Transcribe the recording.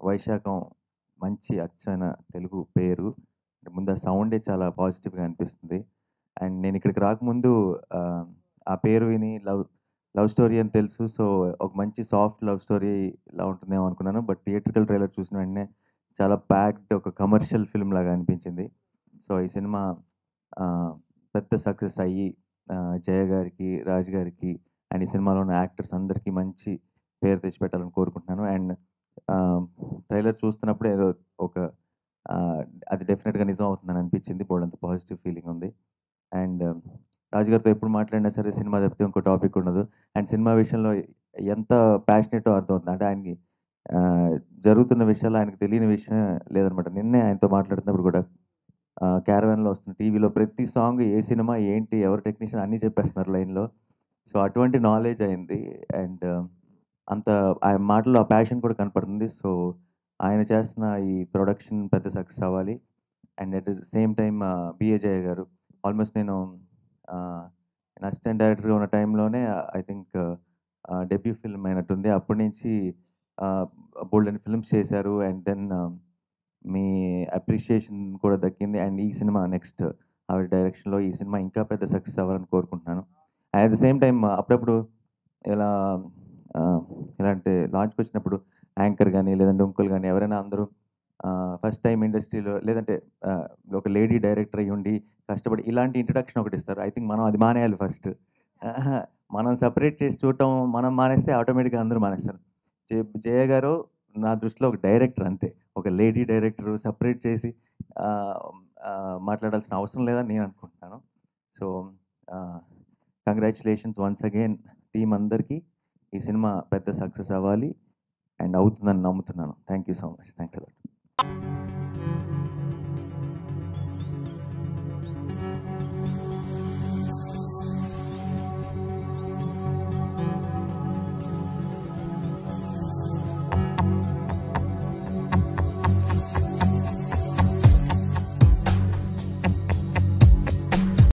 వైశాఖం మంచి అచ్చైన తెలుగు పేరు ముందు ఆ సౌండే చాలా పాజిటివ్గా అనిపిస్తుంది అండ్ నేను ఇక్కడికి రాకముందు ఆ, ఆ పేరు విని లవ్ లవ్ స్టోరీ అని తెలుసు సో ఒక మంచి సాఫ్ట్ లవ్ స్టోరీ ఇలా ఉంటుందేమో అనుకున్నాను బట్ థియేట్రికల్ ట్రైలర్ చూసిన వెంటనే చాలా ప్యాక్డ్ ఒక కమర్షియల్ ఫిల్మ్ లాగా అనిపించింది సో ఈ సినిమా ఆ, పెద్ద సక్సెస్ అయ్యి ఆ, జయ గారికి రాజ్ గారికి అండ్ ఈ సినిమాలో ఉన్న యాక్టర్స్ అందరికీ మంచి పేరు తెచ్చిపెట్టాలని కోరుకుంటున్నాను అండ్ ట్రైలర్ చూస్తున్నప్పుడు ఏదో ఒక ఆ, అది డెఫినెట్గా నిజం అవుతుందని అనిపించింది బోల్డంత పాజిటివ్ ఫీలింగ్ ఉంది అండ్ రాజు గారితో ఎప్పుడు మాట్లాడినా సరే సినిమా తప్పితే ఇంకో టాపిక్ ఉండదు అండ్ సినిమా విషయంలో ఎంత ప్యాషనెటో అర్థమవుతుంది అంటే ఆయనకి ఆ, జరుగుతున్న విషయాలు ఆయనకు తెలియని విషయం లేదనమాట నిన్నే ఆయనతో మాట్లాడుతున్నప్పుడు కూడా క్యారవాన్లో వస్తున్న టీవీలో ప్రతి సాంగ్ ఏ సినిమా ఏంటి ఎవరు టెక్నీషియన్ అన్నీ చెప్పేస్తున్నారు లైన్లో సో అటువంటి నాలెడ్జ్ అయింది అండ్ అంత ఆయన మాటల్లో ఆ ప్యాషన్ కూడా కనపడుతుంది సో ఆయన చేస్తున్న ఈ ప్రొడక్షన్ పెద్ద సక్సెస్ అవ్వాలి and at the same time B A Jaya garu almost నేను అసిస్టెంట్ డైరెక్టర్గా ఉన్న టైంలోనే ఐ థింక్ డెబ్యూ ఫిల్మ్ అయినట్టుంది అప్పటి నుంచి బోల్డ్ అని ఫిల్మ్స్ చేశారు అండ్ దెన్ మీ అప్రిషియేషన్ కూడా దక్కింది అండ్ ఈ సినిమా నెక్స్ట్ ఆవిడ డైరెక్షన్లో ఈ సినిమా ఇంకా పెద్ద సక్సెస్ అవ్వాలని కోరుకుంటున్నాను and at the same time అప్పుడప్పుడు ఇలా ఆ, ఎలా అంటే లాంచ్కి వచ్చినప్పుడు యాంకర్ కానీ లేదంటే ఇంకోలు కానీ ఎవరైనా అందరూ ఫస్ట్ టైం ఇండస్ట్రీలో లేదంటే ఆ, ఒక లేడీ డైరెక్టర్ అయ్యి ఉండి కష్టపడి ఇలాంటి ఇంట్రడక్షన్ ఒకటి ఇస్తారు ఐ థింక్ మనం అది మానేయాలి ఫస్ట్ మనం సపరేట్ చేసి చూడటం మనం మానేస్తే ఆటోమేటిక్గా అందరూ మానేస్తారు జే- జయ గారు నా దృష్టిలో ఒక డైరెక్టర్ అంతే ఒక లేడీ డైరెక్టర్ సపరేట్ చేసి ఆ, ఆ, మాట్లాడాల్సిన అవసరం లేదని నేను అనుకుంటున్నాను so congratulations once again team అందరికీ ఈ సినిమా పెద్ద సక్సెస్ అవ్వాలి అండ్ అవుతుందని నమ్ముతున్నాను thank you so much thanks allot